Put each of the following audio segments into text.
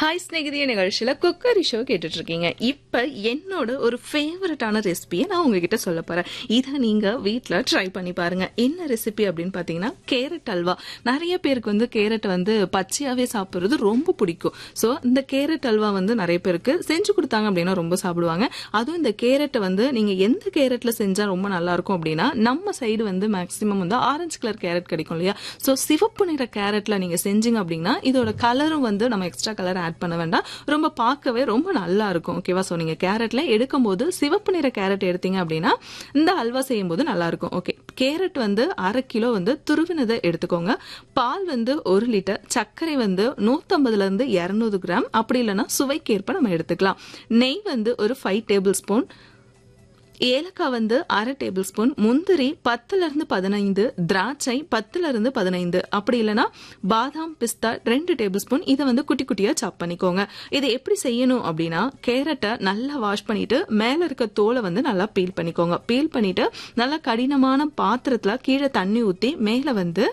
hi ஸ்நேகிதிய நிகழ்ச்சியில cookery show கேட்டுட்டு இருக்கீங்க இப்ப என்னோட ஒரு ஃபேவரட்டான ரெசிபியை நான் உங்ககிட்ட சொல்ல போறேன் இதை நீங்க வீட்ல ட்ரை பண்ணி பாருங்க என்ன ரெசிபி அப்படின்னு பாத்தீங்கன்னா கேரட் அல்வா நிறைய பேருக்கு வந்து கேரட் வந்து பச்சையாவே சாப்பிடுறது ரொம்ப பிடிக்கும் சோ இந்த கேரட் அல்வா வந்து நிறைய பேருக்கு செஞ்சு கொடுத்தாங்க அப்படின்னா ரொம்ப சாப்பிடுவாங்க அதுவும் இந்த கேரட்டை வந்து நீங்க எந்த கேரட்ல செஞ்சா ரொம்ப நல்லா இருக்கும் அப்படின்னா நம்ம சைடு வந்து மேக்சிமம் வந்து ஆரஞ்சு கலர் கேரட் கிடைக்கும் இல்லையா சோ சிவப்பு நிற கேரட்ல நீங்க செஞ்சீங்க அப்படின்னா இதோட கலரும் வந்து நம்ம எக்ஸ்ட்ரா கலர் ஆட் பண்ண வேண்டாம் ரொம்ப பார்க்கவே ரொம்ப நல்லா இருக்கும் ஓகேவா சோ நீங்க கேரட்ல எடுக்கும் போது சிவப்பு நிற கேரட் எடுத்தீங்க அப்படின்னா இந்த அல்வா செய்யும் போது நல்லா இருக்கும் ஓகே கேரட் வந்து அரை கிலோ வந்து துருவினதை எடுத்துக்கோங்க பால் வந்து ஒரு லிட்டர் சர்க்கரை வந்து நூத்தம்பதுல இருந்து இருநூறு கிராம் அப்படி இல்லைன்னா சுவைக்கேற்ப நம்ம எடுத்துக்கலாம் நெய் வந்து ஒரு ஃபைவ் டேபிள் ஸ்பூன் ஏலக்காய் வந்து அரை டேபிள் ஸ்பூன் முந்திரி பத்துல இருந்து பதினைந்து திராட்சை பத்துல இருந்து பதினைந்து அப்படி இல்லைன்னா பாதாம் பிஸ்தா ரெண்டு டேபிள் ஸ்பூன் இதை வந்து குட்டி குட்டியா சாப் பண்ணிக்கோங்க இதை எப்படி செய்யணும் அப்படின்னா கேரட்டை நல்லா வாஷ் பண்ணிட்டு மேல இருக்க தோலை வந்து நல்லா பீல் பண்ணிக்கோங்க பீல் பண்ணிட்டு நல்லா கடினமான பாத்திரத்துல கீழே தண்ணி ஊத்தி மேல வந்து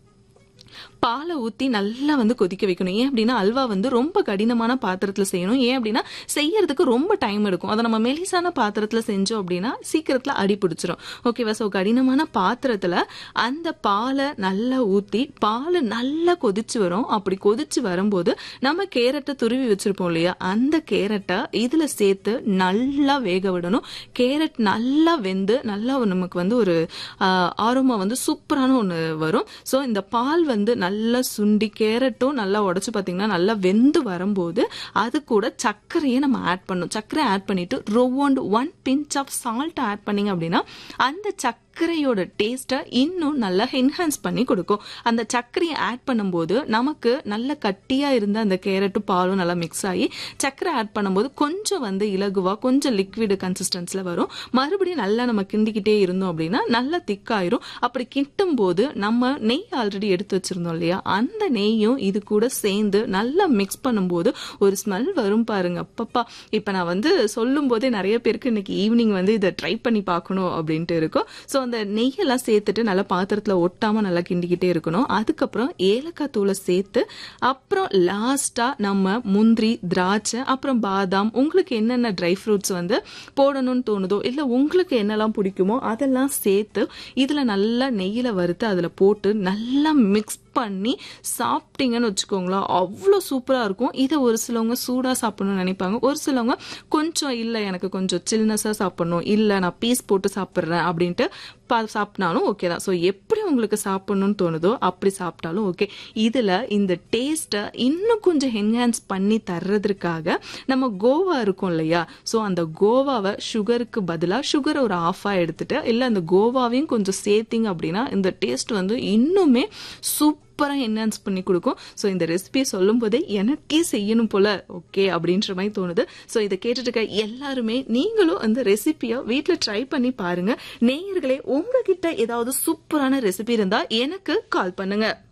பாலை ஊத்தி நல்லா வந்து கொதிக்க வைக்கணும் ஏன் அப்படின்னா அல்வா வந்து ரொம்ப கடினமான பாத்திரத்துல செய்யணும் ஏன் அப்படின்னா செய்யறதுக்கு ரொம்ப டைம் எடுக்கும் அதை நம்ம மெலிசான பாத்திரத்துல செஞ்சோம் அப்படின்னா சீக்கிரத்துல அடி பிடிச்சிரும் ஓகேவா சோ கடினமான பாத்திரத்துல அந்த பாலை நல்லா ஊத்தி பால் நல்லா கொதிச்சு வரும் அப்படி கொதிச்சு வரும்போது நம்ம கேரட்டை துருவி வச்சிருப்போம் இல்லையா அந்த கேரட்டை இதுல சேர்த்து நல்லா வேக விடணும் கேரட் நல்லா வெந்து நல்லா நமக்கு வந்து ஒரு ஆரோமா வந்து சூப்பரான ஒன்று வரும் ஸோ இந்த பால் வந்து நல்லா சுண்டி கேரட்டும் நல்லா உடச்சு பார்த்தீங்கன்னா நல்லா வெந்து வரும்போது அது கூட சர்க்கரையை நம்ம ஆட் பண்ணணும் சர்க்கரை ஆட் பண்ணிட்டு around one pinch of salt add பண்ணீங்க அப்படின்னா அந்த சர்க்கரை சர்க்கரையோட டேஸ்ட்டை இன்னும் நல்லா என்ஹான்ஸ் பண்ணி கொடுக்கும் அந்த சர்க்கரையை ஆட் பண்ணும்போது நமக்கு நல்ல கட்டியா இருந்த அந்த கேரட்டும் பாலும் நல்லா மிக்ஸ் ஆகி சர்க்கரை ஆட் பண்ணும்போது கொஞ்சம் வந்து இலகுவா கொஞ்சம் லிக்விட் கன்சிஸ்டன்ஸ்ல வரும் மறுபடியும் நல்லா நம்ம கிண்டிக்கிட்டே இருந்தோம் அப்படின்னா நல்லா திக்காயிரும் அப்படி கிட்டும் போது நம்ம நெய் ஆல்ரெடி எடுத்து வச்சிருந்தோம் இல்லையா அந்த நெய்யும் இது கூட சேர்ந்து நல்லா மிக்ஸ் பண்ணும்போது ஒரு ஸ்மெல் வரும் பாருங்க அப்பப்பா இப்ப நான் வந்து சொல்லும் போதே நிறைய பேருக்கு இன்னைக்கு ஈவினிங் வந்து இதை ட்ரை பண்ணி பார்க்கணும் அப்படின்ட்டு இருக்கும் ஸோ அந்த நெய்யெல்லாம் சேர்த்துட்டு நல்லா பாத்திரத்துல ஒட்டாம நல்லா கிண்டிக்கிட்டே இருக்கணும் அதுக்கப்புறம் ஏலக்காய் தூளை சேர்த்து அப்புறம் லாஸ்டா நம்ம முந்திரி திராட்சை அப்புறம் பாதாம் உங்களுக்கு என்னென்ன ட்ரை ஃப்ரூட்ஸ் வந்து போடணும்னு தோணுதோ இல்ல உங்களுக்கு என்னெல்லாம் பிடிக்குமோ அதெல்லாம் சேர்த்து இதுல நல்லா நெய்யில வறுத்து அதுல போட்டு நல்லா மிக்ஸ் பண்ணி சாப்பிட்டீங்கன்னு வச்சுக்கோங்களேன் அவ்வளோ சூப்பராக இருக்கும் இதை ஒரு சிலவங்க சூடாக சாப்பிடணும்னு நினைப்பாங்க ஒரு சிலவங்க கொஞ்சம் இல்லை எனக்கு கொஞ்சம் சில்னஸாக சாப்பிடணும் இல்லை நான் பீஸ் போட்டு சாப்பிட்றேன் அப்படின்ட்டு பா சாப்பிட்டாலும் ஓகே தான் ஸோ எப்படி உங்களுக்கு சாப்பிடணும்னு தோணுதோ அப்படி சாப்பிட்டாலும் ஓகே இதில் இந்த டேஸ்ட்டை இன்னும் கொஞ்சம் என்ஹான்ஸ் பண்ணி தர்றதுக்காக நம்ம கோவா இருக்கும் இல்லையா ஸோ அந்த கோவாவை சுகருக்கு பதிலாக சுகரை ஒரு ஆஃபாக எடுத்துட்டு இல்லை அந்த கோவாவையும் கொஞ்சம் சேர்த்திங்க அப்படின்னா இந்த டேஸ்ட் வந்து இன்னுமே சூப்பர் சூப்பராக என்ஹான்ஸ் பண்ணி கொடுக்கும் ஸோ இந்த ரெசிபியை சொல்லும் போதே எனக்கே செய்யணும் போல ஓகே அப்படின்ற மாதிரி தோணுது ஸோ இதை கேட்டுட்டு இருக்க எல்லாருமே நீங்களும் அந்த ரெசிபியை வீட்டில் ட்ரை பண்ணி பாருங்க நேயர்களே உங்ககிட்ட ஏதாவது சூப்பரான ரெசிபி இருந்தா எனக்கு கால் பண்ணுங்க